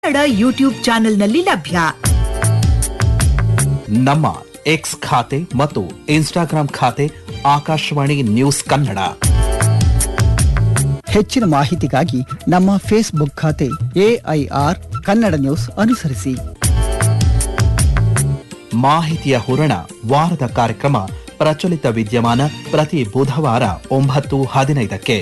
Kannada YouTube ಚಾನೆಲ್ನಲ್ಲಿ ಲಭ್ಯ ನಮ್ಮ ಎಕ್ಸ್ ಖಾತೆ ಮತ್ತು ಇನ್ಸ್ಟಾಗ್ರಾಂ ಖಾತೆ ಆಕಾಶವಾಣಿ ನ್ಯೂಸ್ ಕನ್ನಡ ಹೆಚ್ಚಿನ ಮಾಹಿತಿಗಾಗಿ ನಮ್ಮ ಫೇಸ್ಬುಕ್ ಖಾತೆ ಎಐಆರ್ ಕನ್ನಡ ನ್ಯೂಸ್ ಅನುಸರಿಸಿ ಮಾಹಿತಿಯ ಹೂರಣ ವಾರದ ಕಾರ್ಯಕ್ರಮ ಪ್ರಚಲಿತ ವಿದ್ಯಮಾನ ಪ್ರತಿ ಬುಧವಾರ ಒಂಬತ್ತು ಹದಿನೈದಕ್ಕೆ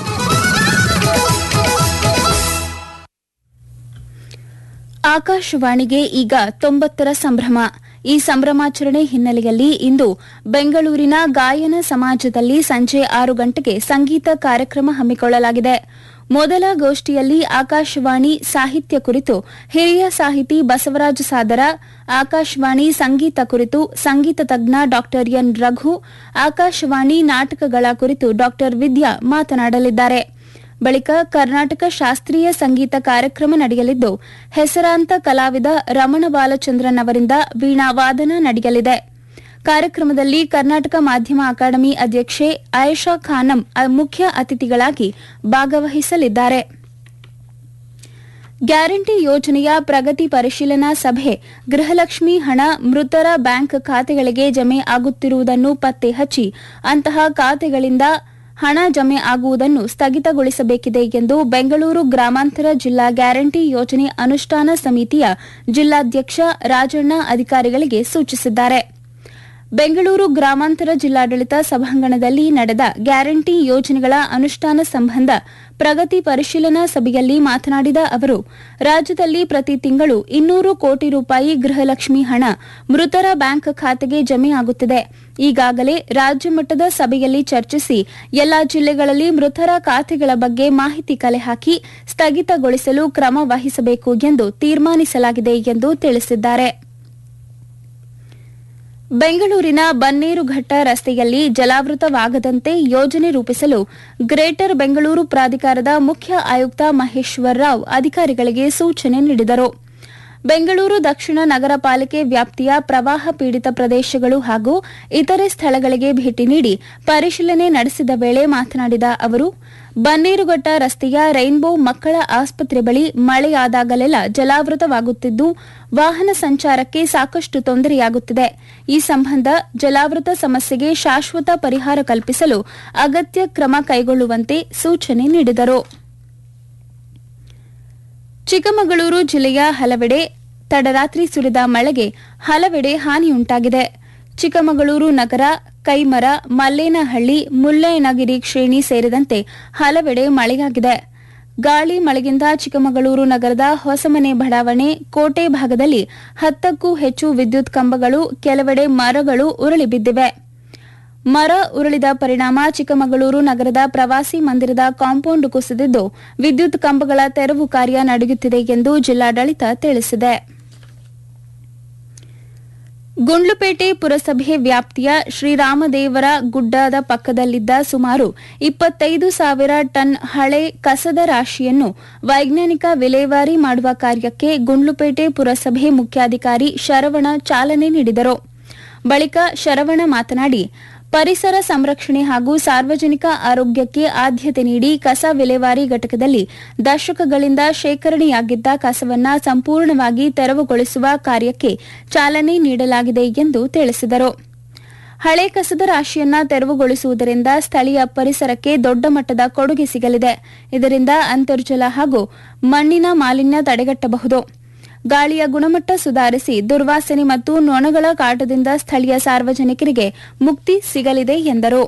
ಆಕಾಶವಾಣಿಗೆ ಈಗ ತೊಂಬತ್ತರ ಸಂಭ್ರಮ ಈ ಸಂಭ್ರಮಾಚರಣೆ ಹಿನ್ನೆಲೆಯಲ್ಲಿ ಇಂದು ಬೆಂಗಳೂರಿನ ಗಾಯನ ಸಮಾಜದಲ್ಲಿ ಸಂಜೆ ಆರು ಗಂಟೆಗೆ ಸಂಗೀತ ಕಾರ್ಯಕ್ರಮ ಹಮ್ಮಿಕೊಳ್ಳಲಾಗಿದೆ ಮೊದಲ ಗೋಷ್ಠಿಯಲ್ಲಿ ಆಕಾಶವಾಣಿ ಸಾಹಿತ್ಯ ಕುರಿತು ಹಿರಿಯ ಸಾಹಿತಿ ಬಸವರಾಜ ಸಾದರ ಆಕಾಶವಾಣಿ ಸಂಗೀತ ಕುರಿತು ಸಂಗೀತ ತಜ್ಞ ಡಾ ಎನ್ ರಘು ಆಕಾಶವಾಣಿ ನಾಟಕಗಳ ಕುರಿತು ಡಾ ವಿದ್ಯಾ ಮಾತನಾಡಲಿದ್ದಾರೆ ಬಳಿಕ ಕರ್ನಾಟಕ ಶಾಸ್ತ್ರೀಯ ಸಂಗೀತ ಕಾರ್ಯಕ್ರಮ ನಡೆಯಲಿದ್ದು ಹೆಸರಾಂತ ಕಲಾವಿದ ರಮಣ ಬಾಲಚಂದ್ರನ್ ಅವರಿಂದ ವೀಣಾ ವಾದನ ನಡೆಯಲಿದೆ ಕಾರ್ಯಕ್ರಮದಲ್ಲಿ ಕರ್ನಾಟಕ ಮಾಧ್ಯಮ ಅಕಾಡೆಮಿ ಅಧ್ಯಕ್ಷೆ ಆಯೇಷಾ ಖಾನಂ ಅ- ಮುಖ್ಯ ಅತಿಥಿಗಳಾಗಿ ಭಾಗವಹಿಸಲಿದ್ದಾರೆ ಗ್ಯಾರಂಟಿ ಯೋಜನೆಯ ಪ್ರಗತಿ ಪರಿಶೀಲನಾ ಸಭೆ ಗೃಹಲಕ್ಷ್ಮಿ ಹಣ ಮೃತರ ಬ್ಯಾಂಕ್ ಖಾತೆಗಳಿಗೆ ಜಮೆ ಆಗುತ್ತಿರುವುದನ್ನು ಪತ್ತೆ ಹಚ್ಚಿ ಅಂತಹ ಖಾತೆಗಳಿಂದ ಹಣ ಜಮೆ ಆಗುವುದನ್ನು ಸ್ಥಗಿತಗೊಳಿಸಬೇಕಿದೆ ಎಂದು ಬೆಂಗಳೂರು ಗ್ರಾಮಾಂತರ ಜಿಲ್ಲಾ ಗ್ಯಾರಂಟಿ ಯೋಜನೆ ಅನುಷ್ಠಾನ ಸಮಿತಿಯ ಜಿಲ್ಲಾಧ್ಯಕ್ಷ ರಾಜಣ್ಣ ಅಧಿಕಾರಿಗಳಿಗೆ ಸೂಚಿಸಿದ್ದಾರೆ ಬೆಂಗಳೂರು ಗ್ರಾಮಾಂತರ ಜಿಲ್ಲಾಡಳಿತ ಸಭಾಂಗಣದಲ್ಲಿ ನಡೆದ ಗ್ಯಾರಂಟಿ ಯೋಜನೆಗಳ ಅನುಷ್ಠಾನ ಸಂಬಂಧ ಪ್ರಗತಿ ಪರಿಶೀಲನಾ ಸಭೆಯಲ್ಲಿ ಮಾತನಾಡಿದ ಅವರು ರಾಜ್ಯದಲ್ಲಿ ಪ್ರತಿ ತಿಂಗಳು ಇನ್ನೂರು ಕೋಟಿ ರೂಪಾಯಿ ಗೃಹಲಕ್ಷ್ಮಿ ಹಣ ಮೃತರ ಬ್ಯಾಂಕ್ ಖಾತೆಗೆ ಜಮೆ ಆಗುತ್ತಿದೆ ಈಗಾಗಲೇ ರಾಜ್ಯ ಮಟ್ಟದ ಸಭೆಯಲ್ಲಿ ಚರ್ಚಿಸಿ ಎಲ್ಲಾ ಜಿಲ್ಲೆಗಳಲ್ಲಿ ಮೃತರ ಖಾತೆಗಳ ಬಗ್ಗೆ ಮಾಹಿತಿ ಕಲೆ ಹಾಕಿ ಸ್ಥಗಿತಗೊಳಿಸಲು ಕ್ರಮ ವಹಿಸಬೇಕು ಎಂದು ತೀರ್ಮಾನಿಸಲಾಗಿದೆ ಎಂದು ತಿಳಿಸಿದ್ದಾರೆ ಬೆಂಗಳೂರಿನ ಬನ್ನೇರುಘಟ್ಟ ರಸ್ತೆಯಲ್ಲಿ ಜಲಾವೃತವಾಗದಂತೆ ಯೋಜನೆ ರೂಪಿಸಲು ಗ್ರೇಟರ್ ಬೆಂಗಳೂರು ಪ್ರಾಧಿಕಾರದ ಮುಖ್ಯ ಆಯುಕ್ತ ಮಹೇಶ್ವರ್ ರಾವ್ ಅಧಿಕಾರಿಗಳಿಗೆ ಸೂಚನೆ ನೀಡಿದರು ಬೆಂಗಳೂರು ದಕ್ಷಿಣ ನಗರ ಪಾಲಿಕೆ ವ್ಯಾಪ್ತಿಯ ಪ್ರವಾಹ ಪೀಡಿತ ಪ್ರದೇಶಗಳು ಹಾಗೂ ಇತರೆ ಸ್ಥಳಗಳಿಗೆ ಭೇಟಿ ನೀಡಿ ಪರಿಶೀಲನೆ ನಡೆಸಿದ ವೇಳೆ ಮಾತನಾಡಿದ ಅವರು ಬನ್ನೇರುಘಟ್ಟ ರಸ್ತೆಯ ರೈನ್ಬೋ ಮಕ್ಕಳ ಆಸ್ಪತ್ರೆ ಬಳಿ ಮಳೆಯಾದಾಗಲೆಲ್ಲ ಜಲಾವೃತವಾಗುತ್ತಿದ್ದು ವಾಹನ ಸಂಚಾರಕ್ಕೆ ಸಾಕಷ್ಟು ತೊಂದರೆಯಾಗುತ್ತಿದೆ ಈ ಸಂಬಂಧ ಜಲಾವೃತ ಸಮಸ್ಯೆಗೆ ಶಾಶ್ವತ ಪರಿಹಾರ ಕಲ್ಪಿಸಲು ಅಗತ್ಯ ಕ್ರಮ ಕೈಗೊಳ್ಳುವಂತೆ ಸೂಚನೆ ನೀಡಿದರು ಚಿಕ್ಕಮಗಳೂರು ಜಿಲ್ಲೆಯ ಹಲವೆಡೆ ತಡರಾತ್ರಿ ಸುರಿದ ಮಳೆಗೆ ಹಲವೆಡೆ ಹಾನಿಯುಂಟಾಗಿದೆ ಚಿಕ್ಕಮಗಳೂರು ನಗರ ಕೈಮರ ಮಲ್ಲೇನಹಳ್ಳಿ ಮುಳ್ಳಯ್ಯನಗಿರಿ ಶ್ರೇಣಿ ಸೇರಿದಂತೆ ಹಲವೆಡೆ ಮಳೆಯಾಗಿದೆ ಗಾಳಿ ಮಳೆಗಿಂದ ಚಿಕ್ಕಮಗಳೂರು ನಗರದ ಹೊಸಮನೆ ಬಡಾವಣೆ ಕೋಟೆ ಭಾಗದಲ್ಲಿ ಹತ್ತಕ್ಕೂ ಹೆಚ್ಚು ವಿದ್ಯುತ್ ಕಂಬಗಳು ಕೆಲವೆಡೆ ಮರಗಳು ಉರುಳಿ ಬಿದ್ದಿವೆ ಮರ ಉರುಳಿದ ಪರಿಣಾಮ ಚಿಕ್ಕಮಗಳೂರು ನಗರದ ಪ್ರವಾಸಿ ಮಂದಿರದ ಕಾಂಪೌಂಡ್ ಕುಸಿದಿದ್ದು ವಿದ್ಯುತ್ ಕಂಬಗಳ ತೆರವು ಕಾರ್ಯ ನಡೆಯುತ್ತಿದೆ ಎಂದು ಜಿಲ್ಲಾಡಳಿತ ತಿಳಿಸಿದೆ ಗುಂಡ್ಲುಪೇಟೆ ಪುರಸಭೆ ವ್ಯಾಪ್ತಿಯ ಶ್ರೀರಾಮದೇವರ ಗುಡ್ಡದ ಪಕ್ಕದಲ್ಲಿದ್ದ ಸುಮಾರು ಇಪ್ಪತ್ತೈದು ಸಾವಿರ ಟನ್ ಹಳೆ ಕಸದ ರಾಶಿಯನ್ನು ವೈಜ್ಞಾನಿಕ ವಿಲೇವಾರಿ ಮಾಡುವ ಕಾರ್ಯಕ್ಕೆ ಗುಂಡ್ಲುಪೇಟೆ ಪುರಸಭೆ ಮುಖ್ಯಾಧಿಕಾರಿ ಶರವಣ ಚಾಲನೆ ನೀಡಿದರು ಬಳಿಕ ಶರವಣ ಮಾತನಾಡಿ ಪರಿಸರ ಸಂರಕ್ಷಣೆ ಹಾಗೂ ಸಾರ್ವಜನಿಕ ಆರೋಗ್ಯಕ್ಕೆ ಆದ್ಯತೆ ನೀಡಿ ಕಸ ವಿಲೇವಾರಿ ಘಟಕದಲ್ಲಿ ದಶಕಗಳಿಂದ ಶೇಖರಣೆಯಾಗಿದ್ದ ಕಸವನ್ನ ಸಂಪೂರ್ಣವಾಗಿ ತೆರವುಗೊಳಿಸುವ ಕಾರ್ಯಕ್ಕೆ ಚಾಲನೆ ನೀಡಲಾಗಿದೆ ಎಂದು ತಿಳಿಸಿದರು ಹಳೆ ಕಸದ ರಾಶಿಯನ್ನ ತೆರವುಗೊಳಿಸುವುದರಿಂದ ಸ್ಥಳೀಯ ಪರಿಸರಕ್ಕೆ ದೊಡ್ಡ ಮಟ್ಟದ ಕೊಡುಗೆ ಸಿಗಲಿದೆ ಇದರಿಂದ ಅಂತರ್ಜಲ ಹಾಗೂ ಮಣ್ಣಿನ ಮಾಲಿನ್ಯ ತಡೆಗಟ್ಟಬಹುದು ಗಾಳಿಯ ಗುಣಮಟ್ಟ ಸುಧಾರಿಸಿ ದುರ್ವಾಸನೆ ಮತ್ತು ನೊಣಗಳ ಕಾಟದಿಂದ ಸ್ಥಳೀಯ ಸಾರ್ವಜನಿಕರಿಗೆ ಮುಕ್ತಿ ಸಿಗಲಿದೆ ಎಂದರು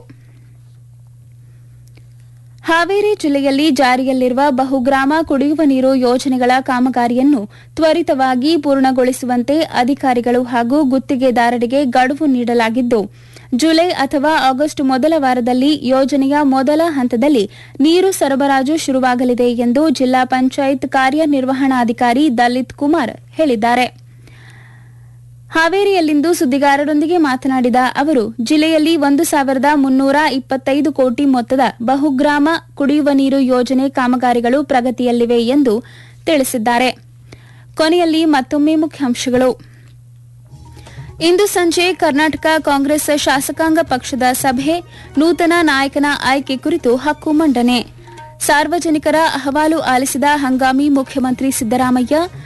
ಹಾವೇರಿ ಜಿಲ್ಲೆಯಲ್ಲಿ ಜಾರಿಯಲ್ಲಿರುವ ಬಹುಗ್ರಾಮ ಕುಡಿಯುವ ನೀರು ಯೋಜನೆಗಳ ಕಾಮಗಾರಿಯನ್ನು ತ್ವರಿತವಾಗಿ ಪೂರ್ಣಗೊಳಿಸುವಂತೆ ಅಧಿಕಾರಿಗಳು ಹಾಗೂ ಗುತ್ತಿಗೆದಾರರಿಗೆ ಗಡುವು ನೀಡಲಾಗಿದ್ದು ಜುಲೈ ಅಥವಾ ಆಗಸ್ಟ್ ಮೊದಲ ವಾರದಲ್ಲಿ ಯೋಜನೆಯ ಮೊದಲ ಹಂತದಲ್ಲಿ ನೀರು ಸರಬರಾಜು ಶುರುವಾಗಲಿದೆ ಎಂದು ಜಿಲ್ಲಾ ಪಂಚಾಯತ್ ಕಾರ್ಯನಿರ್ವಹಣಾಧಿಕಾರಿ ದಲಿತ್ ಕುಮಾರ್ ಹೇಳಿದ್ದಾರೆ ಹಾವೇರಿಯಲ್ಲಿಂದು ಸುದ್ದಿಗಾರರೊಂದಿಗೆ ಮಾತನಾಡಿದ ಅವರು ಜಿಲ್ಲೆಯಲ್ಲಿ ಒಂದು ಸಾವಿರದ ಮುನ್ನೂರ ಇಪ್ಪತ್ತೈದು ಕೋಟಿ ಮೊತ್ತದ ಬಹುಗ್ರಾಮ ಕುಡಿಯುವ ನೀರು ಯೋಜನೆ ಕಾಮಗಾರಿಗಳು ಪ್ರಗತಿಯಲ್ಲಿವೆ ಎಂದು ತಿಳಿಸಿದ್ದಾರೆ ಕೊನೆಯಲ್ಲಿ ಮತ್ತೊಮ್ಮೆ ಮುಖ್ಯಾಂಶಗಳು ಇಂದು ಸಂಜೆ ಕರ್ನಾಟಕ ಕಾಂಗ್ರೆಸ್ ಶಾಸಕಾಂಗ ಪಕ್ಷದ ಸಭೆ ನೂತನ ನಾಯಕನ ಆಯ್ಕೆ ಕುರಿತು ಹಕ್ಕು ಮಂಡನೆ ಸಾರ್ವಜನಿಕರ ಅಹವಾಲು ಆಲಿಸಿದ ಹಂಗಾಮಿ ಮುಖ್ಯಮಂತ್ರಿ ಸಿದ್ದರಾಮಯ್ಯ